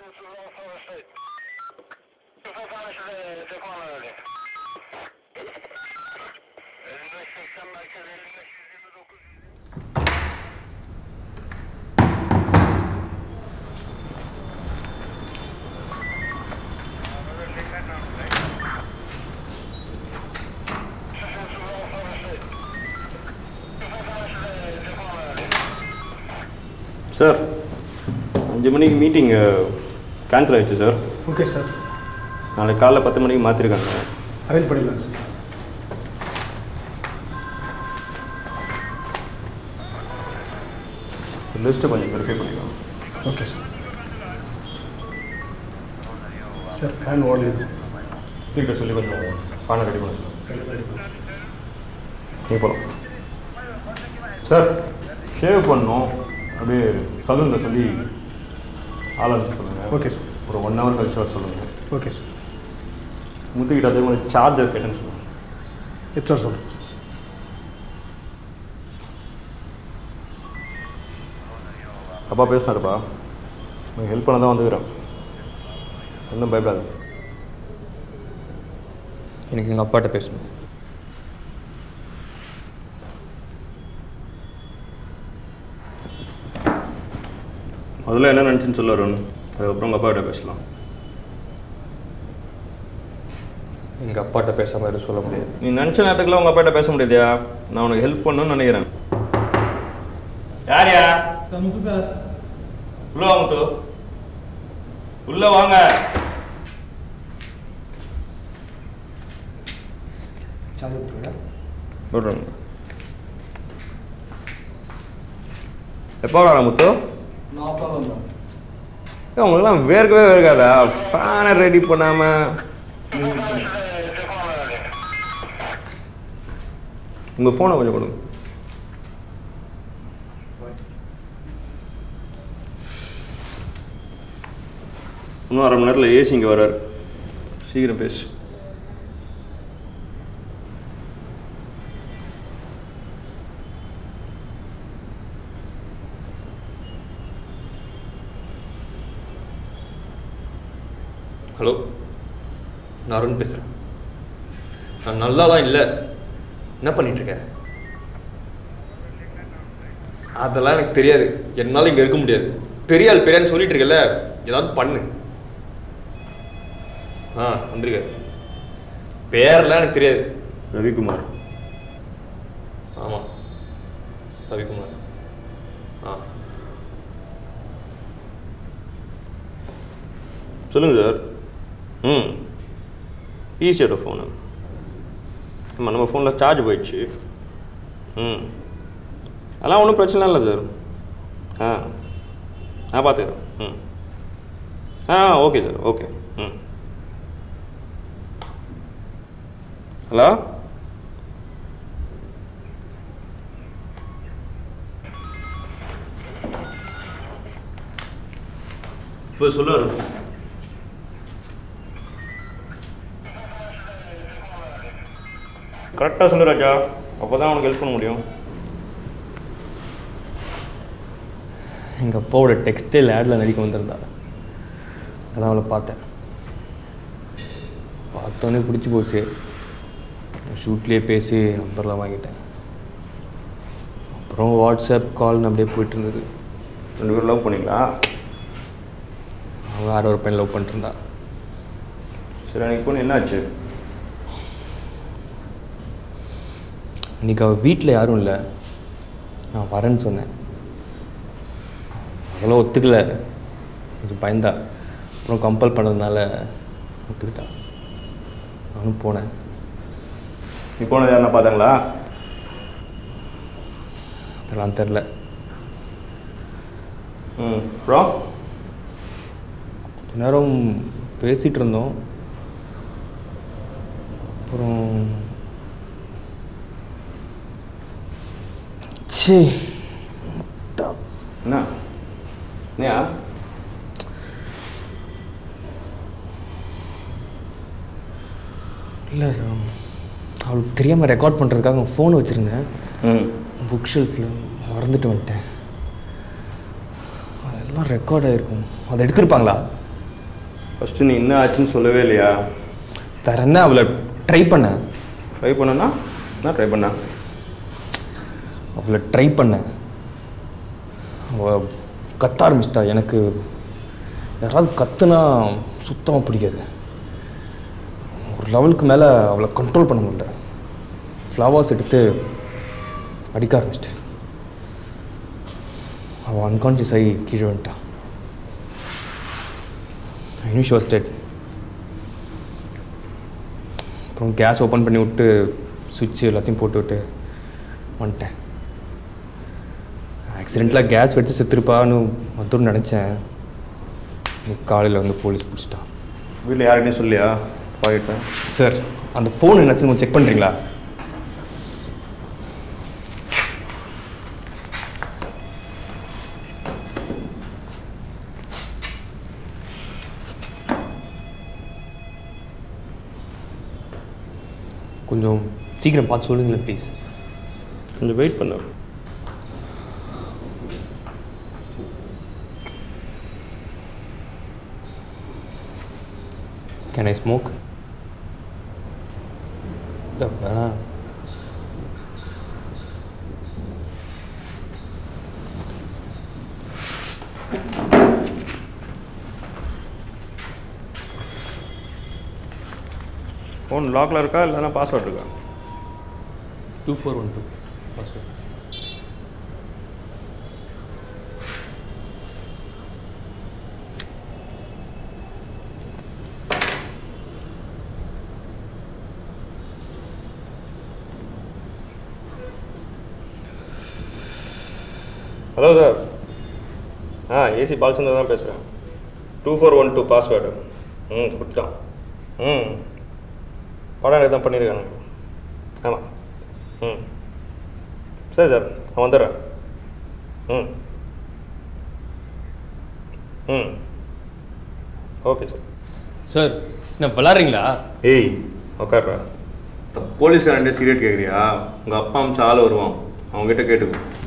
sir அஞ்சு மணிக்கு meeting cancel ஆயிடுச்சு சார் ஓகே சார் நாளைக்கு காலைல பத்து மணிக்கு மாற்றிருக்காங்க அரேஞ்ச் பண்ணிடலாம் சார் லிஸ்ட்டை கொஞ்சம் வெரிஃபை பண்ணிக்கலாம் ஓகே சார் சார் ஃபேன் ஓடலைங்க சார் திருக்க சொல்லி கொஞ்சம் ஃபேனை ரெடி பண்ண சொல்லுங்கள் நீ போகலாம் சார் ஷேவ் பண்ணணும் அப்படியே சலூனில் சொல்லி ஆள் அனுப்ப சொல்லுங்கள் ஓகே சார் ஒரு ஒன் ஹவர் கழிச்சு வர சொல்லுங்கள் ஓகே சார் முத்துக்கிட்ட அதே மாதிரி சார்ஜர் கேட்டேன்னு சொல்லுங்கள் எத்தனை சொல்கிறேன் சார் அப்பா பேசினாருப்பா உனக்கு ஹெல்ப் பண்ண தான் வந்துக்கிறேன் ஒன்றும் பயப்படாது எனக்கு எங்கள் அப்பாட்ட பேசணும் முதல்ல என்ன நினச்சின்னு சொல்ல வரும்னு அதுக்கப்புறம் உங்கள் அப்பாகிட்ட பேசலாம் எங்கள் அப்பாட்ட பேசாமல் எதுவும் சொல்ல முடியாது நீ நினச்ச நேரத்துக்குலாம் உங்கள் அப்பாட்ட பேச முடியாதியா நான் உனக்கு ஹெல்ப் பண்ணணும்னு நினைக்கிறேன் யாரியா முத்து சார் உள்ள வாங்க முத்து உள்ள வாங்க சார்ஜ் விட்டுருங்க விட்றேங்க எப்போ வரா முத்து ஏய், உங்களுக்குலாம் வேர்க்கவே வேர்க்காதா ஃபேனை ரெடி பண்ணாமல் உங்கள் ஃபோனை கொஞ்சம் கொடுங்க இன்னும் அரை மணி நேரத்தில் ஏசி இங்கே வராரு சீக்கிரம் பேசு ஹலோ நான் அருண் பேசுகிறேன் நான் நல்லாலாம் இல்லை என்ன பண்ணிட்டு இருக்க அதெல்லாம் எனக்கு தெரியாது என்னால் இங்கே இருக்க முடியாது பெரிய ஆள் பெரியான்னு சொல்லிட்டு இருக்கல ஏதாவது பண்ணு ஆ வந்துருக்க பேரெல்லாம் எனக்கு தெரியாது ரவிக்குமார் ஆமாம் ரவிக்குமார் ஆ சொல்லுங்கள் சார் ம் ஈஸியோட ஃபோனு ஆமாம் நம்ம ஃபோனில் சார்ஜ் போயிடுச்சு ம் அதெல்லாம் ஒன்றும் பிரச்சனை இல்லை சார் ஆ நான் பார்த்துக்கிறேன் ம் ஆ ஓகே சார் ஓகே ம் ஹலோ இப்போ சொல்லுவார் கரெக்டாக சொல்லு ராஜா அப்போ தான் அவனுக்கு ஹெல்ப் பண்ண முடியும் எங்கள் அப்பாவோட டெக்ஸ்டைல் ஆடில் நடிக்க வந்திருந்தா அதான் அவளை பார்த்தேன் பார்த்தோன்னே பிடிச்சி போச்சு ஷூட்லேயே பேசி நம்பர்லாம் வாங்கிட்டேன் அப்புறம் வாட்ஸ்அப் கால்னு அப்படியே போயிட்டு இருந்தது ரெண்டு பேரும் லவ் பண்ணீங்களா அவள் வேற ஒரு பையன் லவ் பண்ணிட்டு இருந்தா சரி அன்றைக்கி பொண்ணு என்னாச்சு இன்னைக்கு அவள் வீட்டில் யாரும் இல்லை நான் வரேன்னு சொன்னேன் அதெல்லாம் ஒத்துக்கல கொஞ்சம் பயந்தா அப்புறம் கம்பல் பண்ணதுனால ஒத்துக்கிட்டா நானும் போனேன் நீ போனது யாருன்னா பார்த்தாங்களா அதெல்லாம் தெரில ம் அப்புறம் கொஞ்ச நேரம் பேசிகிட்டு இருந்தோம் அப்புறம் சே என்ன என்னையா இல்லை அவளுக்கு தெரியாமல் ரெக்கார்ட் பண்ணுறதுக்காக ஃபோன் வச்சுருந்தேன் ம் புக் ஷெல்ஃபில் மறந்துட்டு வந்துட்டேன் அதெல்லாம் ரெக்கார்ட் ஆகிருக்கும் அதை எடுத்திருப்பாங்களா ஃபஸ்ட்டு நீ என்ன ஆச்சுன்னு சொல்லவே இல்லையா வேற என்ன அவளை ட்ரை பண்ணேன் ட்ரை பண்ணனா என்ன ட்ரை பண்ண அவளை ட்ரை பண்ணேன் அவள் கத்த ஆரம்பிச்சிட்டா எனக்கு யாராவது கத்துனா சுத்தமாக பிடிக்காது ஒரு லெவலுக்கு மேலே அவளை கண்ட்ரோல் பண்ண முடியல ஃப்ளவர்ஸ் எடுத்து அடிக்க ஆரம்பிச்சிட்டேன் அவள் அன்கான்ஷியஸ் ஆகி கீழே வந்துட்டான் ஐ ஷி வாஸ் டெட் அப்புறம் கேஸ் ஓப்பன் பண்ணி விட்டு சுவிட்ச் எல்லாத்தையும் போட்டு விட்டு வந்துட்டேன் ஆக்சிடெண்ட்டில் கேஸ் வெடிச்சு செத்துருப்பான்னு மத்தூர் நினச்சேன் காலையில் வந்து போலீஸ் பிடிச்சிட்டான் வீட்டில் யார்கிட்டையும் சொல்லியா பாக்கிட்ட சார் அந்த ஃபோன் என்னாச்சுன்னு கொஞ்சம் செக் பண்ணுறீங்களா கொஞ்சம் சீக்கிரம் பார்த்து சொல்லுங்களேன் ப்ளீஸ் கொஞ்சம் வெயிட் பண்ணு கேன் ஐ ஸ்மோக் இல்லை வேணாம் ஃபோன் லாக்கில் இருக்கா இல்லைன்னா பாஸ்வேர்ட் இருக்கா two four one two password hello sir ஆ ஏசி பாலச்சந்தர் தான் பேசுகிறேன் two four one two password ம் கொடுத்துட்டான் ம் படம் எனக்கு தான் பண்ணியிருக்காங்க ஆமாம் ம் சரி சார் நான் வந்துடுறேன் ம் ம் ஓகே சார் சார் என்ன விளாட்றீங்களா ஏய் உக்காடுறா போலீஸ்காரன்ட்டு சிகரெட் கேட்குறியா உங்கள் அப்பா அமிச்ச ஆள் வருவான் அவங்ககிட்ட கேட்டுக்கோ